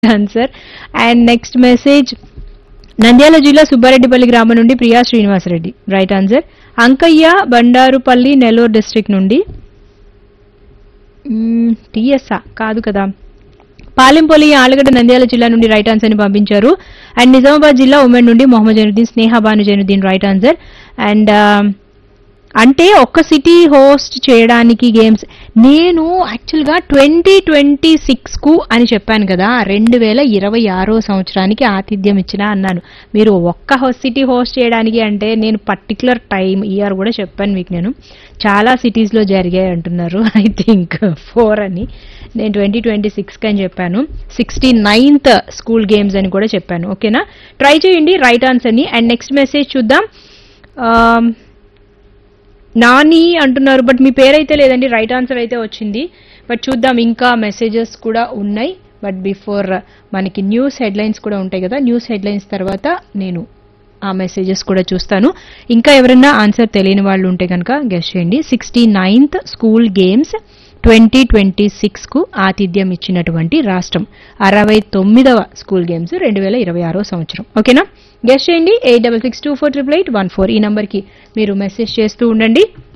answer and next message Nandyal జిల్లా సుబ్బారెడ్డిపల్లి గ్రామం నుండి Priya Srinivasareddy right answer Ankaiah Bandarupalli Nellore district నుండి టిఎస్ఆ కాదు కదా పాలెంపల్లి ఆలగడ్డ నంద్యాల జిల్లా నుండి రైట్ ఆన్సర్ ని పంపించారు అండ్ నిజామాబాద్ జిల్లా ఉమెన్ నుండి Mohammed Zainuddin Sneha Banu Zainuddin right answer and అంటే ఒక్క సిటీ హోస్ట్ చేయడానికి గేమ్స్ నేను యాక్చువల్గా ట్వంటీ ట్వంటీ సిక్స్కు అని చెప్పాను కదా రెండు వేల ఇరవై ఆరో సంవత్సరానికి ఆతిథ్యం ఇచ్చిన అన్నాను మీరు ఒక్క సిటీ హోస్ట్ చేయడానికి అంటే నేను పర్టికులర్ టైం ఇయర్ కూడా చెప్పాను మీకు నేను చాలా సిటీస్లో జరిగాయి అంటున్నారు ఐ థింక్ ఫోర్ అని నేను ట్వంటీ ట్వంటీ సిక్స్కి అని చెప్పాను సిక్స్టీ నైన్త్ స్కూల్ గేమ్స్ అని కూడా చెప్పాను ఓకేనా ట్రై చేయండి రైట్ ఆన్సర్ని అండ్ నెక్స్ట్ మెసేజ్ చూద్దాం Um, నాని అంటున్నారు బట్ మీ పేరైతే లేదండి రైట్ ఆన్సర్ అయితే వచ్చింది బట్ చూద్దాం ఇంకా మెసేజెస్ కూడా ఉన్నాయి బట్ బిఫోర్ మనకి న్యూస్ హెడ్లైన్స్ కూడా ఉంటాయి కదా న్యూస్ హెడ్లైన్స్ తర్వాత నేను ఆ మెసేజెస్ కూడా చూస్తాను ఇంకా ఎవరైనా ఆన్సర్ తెలియని వాళ్ళు ఉంటే కనుక గెస్ట్ చేయండి sixty ninth school games twenty twenty సిక్స్కు ఆతిథ్యం ఇచ్చినటువంటి రాష్ట్రం అరవై తొమ్మిదవ స్కూల్ గేమ్స్ రెండు వేల ఇరవై ఆరో సంవత్సరం ఓకేనా గెస్ట్ చేయండి eight double six two four triple eight one four ఈ నంబర్కి మీరు మెసేజ్ చేస్తూ ఉండండి